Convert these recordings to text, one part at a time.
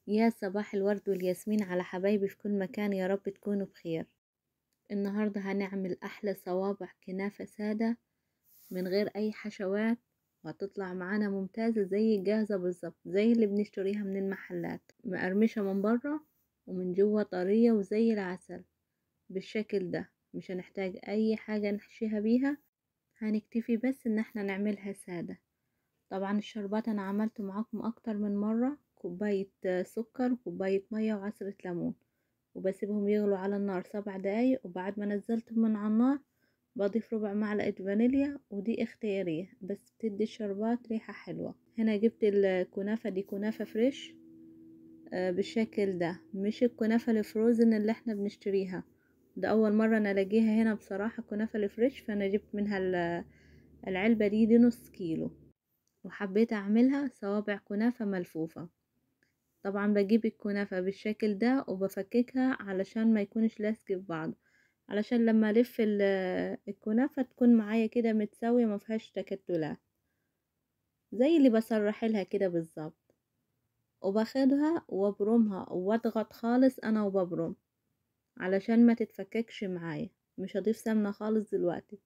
يا صباح الورد والياسمين على حبايبي في كل مكان يا رب تكونوا بخير النهاردة هنعمل أحلى صوابع كنافة سادة من غير أي حشوات وهتطلع معانا ممتازة زي الجاهزة بالظبط زي اللي بنشتريها من المحلات مقرمشة من بره ومن جوه طرية وزي العسل بالشكل ده مش هنحتاج أي حاجة نحشيها بيها هنكتفي بس إن احنا نعملها سادة طبعا الشربات أنا عملته معاكم أكتر من مرة كوباية سكر وكوباية مية وعصرة ليمون وبسيبهم يغلوا على النار سبع دقايق وبعد ما نزلتهم من على النار بضيف ربع معلقة فانيليا ودي اختيارية بس بتدي الشربات ريحة حلوة هنا جبت الكنافة دي كنافة فريش آه بالشكل ده مش الكنافة الفروزن اللي احنا بنشتريها ده أول مرة أنا ألاقيها هنا بصراحة كنافة الفريش فأنا جبت منها العلبة دي دي نص كيلو وحبيت أعملها صوابع كنافة ملفوفة طبعا بجيب الكنافة بالشكل ده وبفككها علشان ما يكونش لازق في بعض علشان لما الف الكنافة تكون معايا كده متساوية ما فيهاش تكتلات زي اللي بسرح لها كده بالظبط وباخدها وابرمها واضغط خالص انا وببرم علشان ما تتفككش معايا مش هضيف سمنة خالص دلوقتي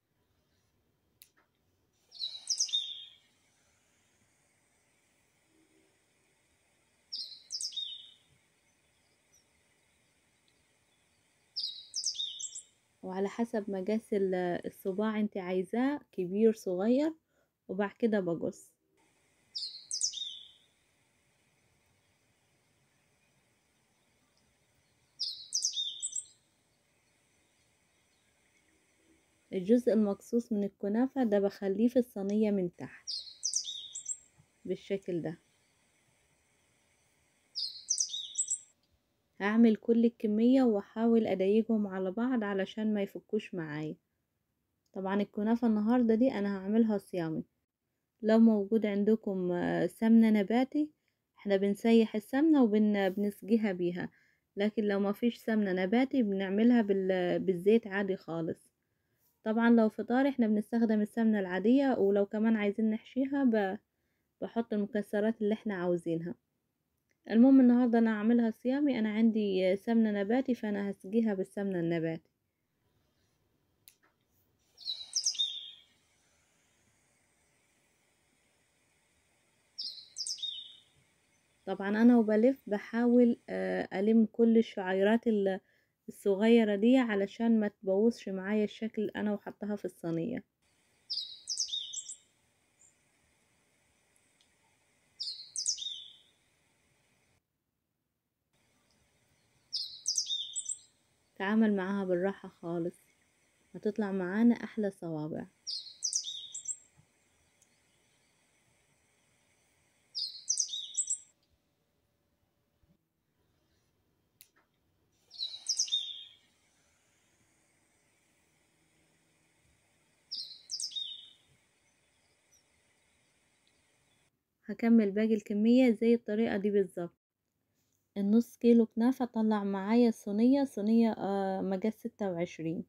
وعلى حسب مقاس الصباع انت عايزاه كبير صغير وبعد كده بقص الجزء المقصوص من الكنافة ده بخليه في الصينية من تحت بالشكل ده هعمل كل الكمية واحاول اضيقهم على بعض علشان ما يفكوش معايا طبعا الكنافة النهاردة دي انا هعملها صيامي لو موجود عندكم سمنة نباتي احنا بنسيح السمنة وبنسقيها بيها لكن لو ما فيش سمنة نباتي بنعملها بالزيت عادي خالص طبعا لو فطار احنا بنستخدم السمنة العادية ولو كمان عايزين نحشيها بحط المكسرات اللي احنا عاوزينها المهم النهاردة انا هعملها صيامي انا عندي سمنة نباتي فانا هسقيها بالسمنة النباتي طبعا انا وبلف بحاول الم كل الشعيرات الصغيرة دي علشان ما تبوظش معايا الشكل انا وحطها في الصينية تعامل معاها بالراحة خالص هتطلع معانا احلى صوابع هكمل باقي الكمية زي الطريقة دي بالظبط النص كيلو كنافة طلع معايا صينية صينية آه مقاس ستة وعشرين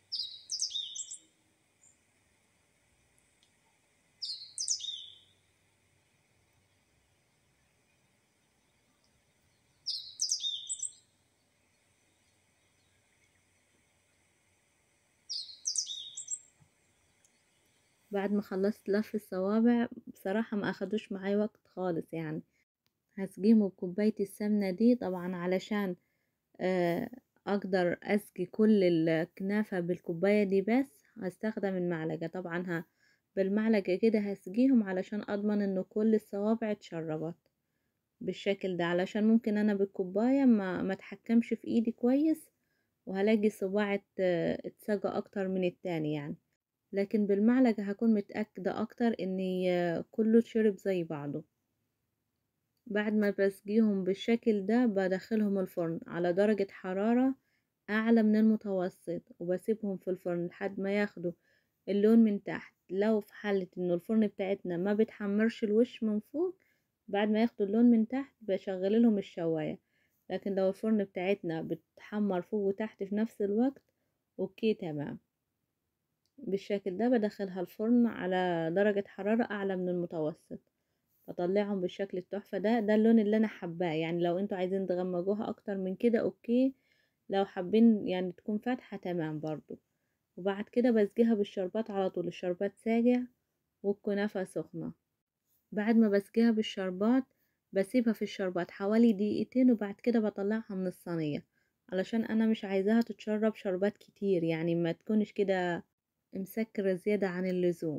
بعد ما خلصت لف الصوابع بصراحة ما اخدوش معايا وقت خالص يعني هسقيهم بكوباية السمنة دي طبعا علشان اقدر اسقي كل الكنافة بالكوباية دي بس هستخدم المعلقة طبعا ها بالمعلقة كده هسقيهم علشان اضمن انه كل الصوابع اتشربت بالشكل ده علشان ممكن انا بالكوباية ما ما اتحكمش في ايدي كويس وهلاقي صباع اتسقى اكتر من التاني يعني لكن بالمعلقة هكون متأكدة اكتر اني كله شرب زي بعضه بعد ما بسقيهم بالشكل ده بدخلهم الفرن على درجة حرارة أعلى من المتوسط وبسيبهم في الفرن لحد ما ياخدوا اللون من تحت لو في حالة انه الفرن بتاعتنا ما بتحمرش الوش من فوق بعد ما ياخدوا اللون من تحت بشغل لهم الشواية لكن لو الفرن بتاعتنا بتحمر فوق وتحت في نفس الوقت اوكي تمام بالشكل ده بدخلها الفرن على درجة حرارة أعلى من المتوسط بطلعهم بالشكل التحفة ده ده اللون اللي انا حباه يعني لو انتوا عايزين تغمجوها اكتر من كده اوكي لو حابين يعني تكون فاتحة تمام برضو وبعد كده بسقيها بالشربات على طول الشربات ساقع والكنافة سخنة بعد ما بسقيها بالشربات بسيبها في الشربات حوالي دقيقتين وبعد كده بطلعها من الصينية علشان انا مش عايزاها تتشرب شربات كتير يعني ما تكونش كده مسكرة زيادة عن اللزوم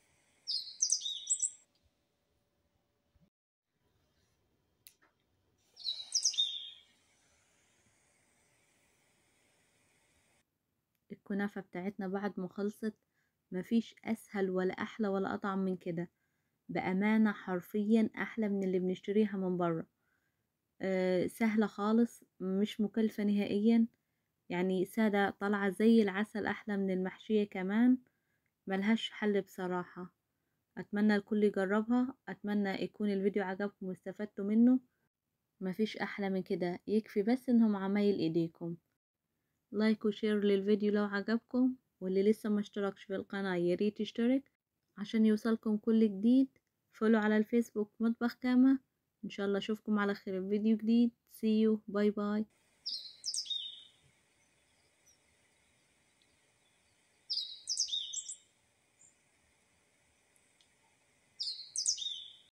الكنافة بتاعتنا بعد ما خلصت مفيش اسهل ولا احلى ولا اطعم من كده بأمانة حرفيا احلى من اللي بنشتريها من بره أه سهلة خالص مش مكلفة نهائيا يعني سادة طالعة زي العسل احلى من المحشية كمان ملهاش حل بصراحة اتمنى الكل يجربها اتمنى يكون الفيديو عجبكم واستفدتوا منه مفيش احلى من كده يكفي بس انهم عمايل ايديكم لايك وشير للفيديو لو عجبكم واللي لسه ما اشتركش في القناة ياريت يشترك عشان يوصلكم كل جديد فولو على الفيسبوك مطبخ كاما ان شاء الله اشوفكم على خير في فيديو جديد see you باي باي